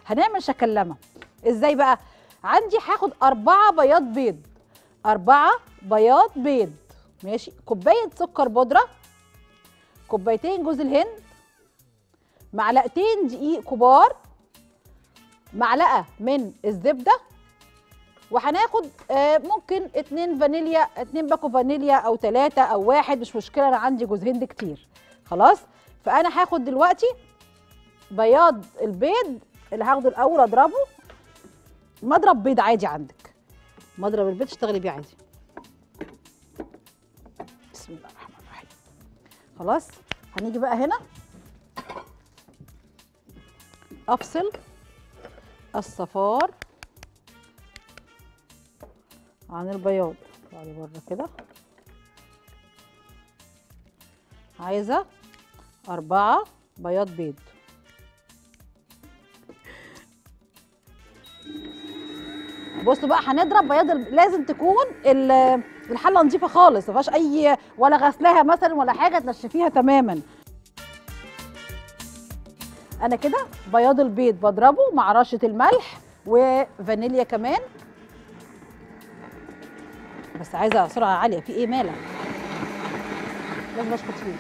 هنعمل شكلمه ازاي بقى عندي هاخد أربعة بياض بيض أربعة بياض بيض ماشي كوباية سكر بودرة كوبايتين جوز الهند معلقتين دقيق كبار معلقة من الزبدة وهناخد آه، ممكن اتنين فانيليا اتنين باكو فانيليا او تلاتة او واحد مش مشكلة انا عندي جوز هند كتير خلاص فانا هاخد دلوقتي بياض البيض اللي هاخده الاول اضربه مضرب بيض عادي عندك مضرب البيض اشتغلي بيه عادي بسم الله الرحمن الرحيم خلاص هنيجي بقى هنا افصل الصفار عن البياض تعالي بره كده عايزه أربعة بياض بيض بصوا بقى هنضرب بياض ال- لازم تكون ال- الحله نظيفه خالص ما فيهاش اي ولا غسلها مثلا ولا حاجه تنشفيها تماما انا كده بياض البيض بضربه مع رشه الملح وفانيليا كمان بس عايزه سرعه عاليه في ايه مالك لازم اشخط فيه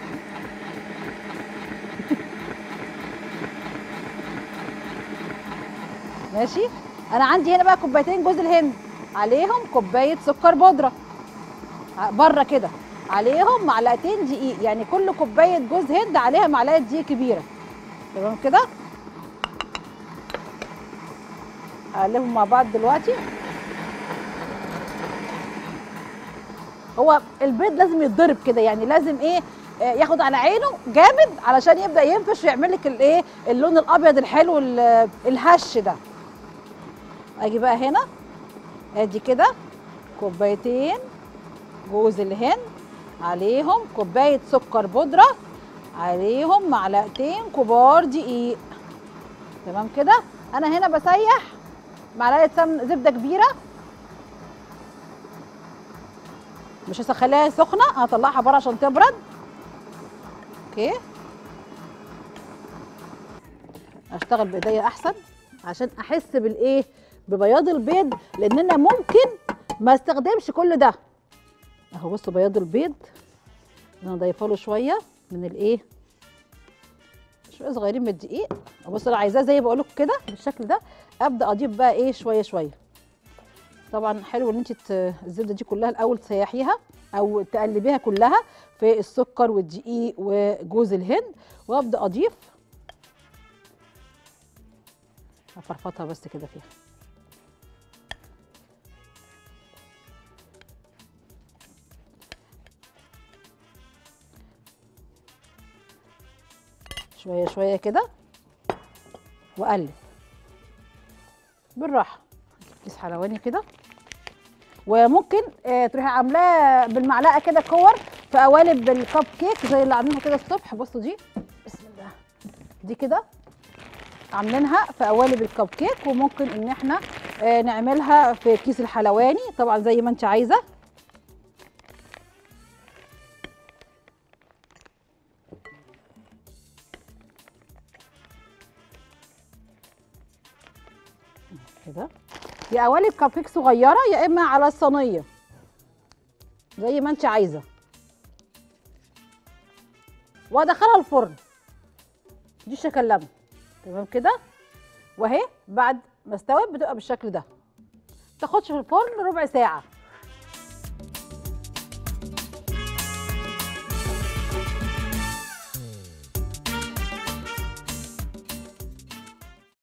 ماشي انا عندي هنا بقى كوبايتين جوز الهند عليهم كوبايه سكر بودره ع- بره كده عليهم معلقتين دقيق يعني كل كوبايه جوز هند عليها معلقه دقيق كبيره تمام كده هقلبهم مع بعض دلوقتي هو البيض لازم يتضرب كده يعني لازم ايه آه، ياخد على عينه جامد علشان يبدا ينفش ويعمل لك الايه اللون الابيض الحلو ال- الهش ده اجي بقى هنا ادي كده كوبايتين جوز الهند عليهم كوبايه سكر بودره عليهم معلقتين كبار دقيق تمام كده انا هنا بسيح معلقه سمن زبده كبيره مش هخليها سخنه هطلعها بره عشان تبرد اوكي اشتغل بايديا احسن عشان احس بالايه ببياض البيض لان انا ممكن ما استخدمش كل ده اهو بصوا بياض البيض انا ضايفه له شويه من الايه شويه صغيرين من الدقيق بصوا انا عايزاه زي بقول لكم كده بالشكل ده ابدا اضيف بقى ايه شويه شويه طبعا حلو ان انت ت- الزبده دي كلها الاول تسيحيها او تقلبيها كلها في السكر والدقيق وجوز الهند وابدا اضيف افرفطها بس كده فيها شويه شويه كده واقلب بالراحه كيس حلواني كده وممكن آه، تروحي عاملاه بالمعلقه كده كور في قوالب الكب كيك زي اللي عاملينها كده الصبح بصوا دي بسم الله دي كده عاملينها في قوالب الكب كيك وممكن ان احنا آه، نعملها في كيس الحلواني طبعا زي ما انت عايزه كده يا قوالب كب كيك صغيره يا اما على الصينيه زي ما انت عايزه وادخلها الفرن دي شكلمه تمام كده واهي بعد ما استوت بتبقى بالشكل ده تاخدش في الفرن ربع ساعه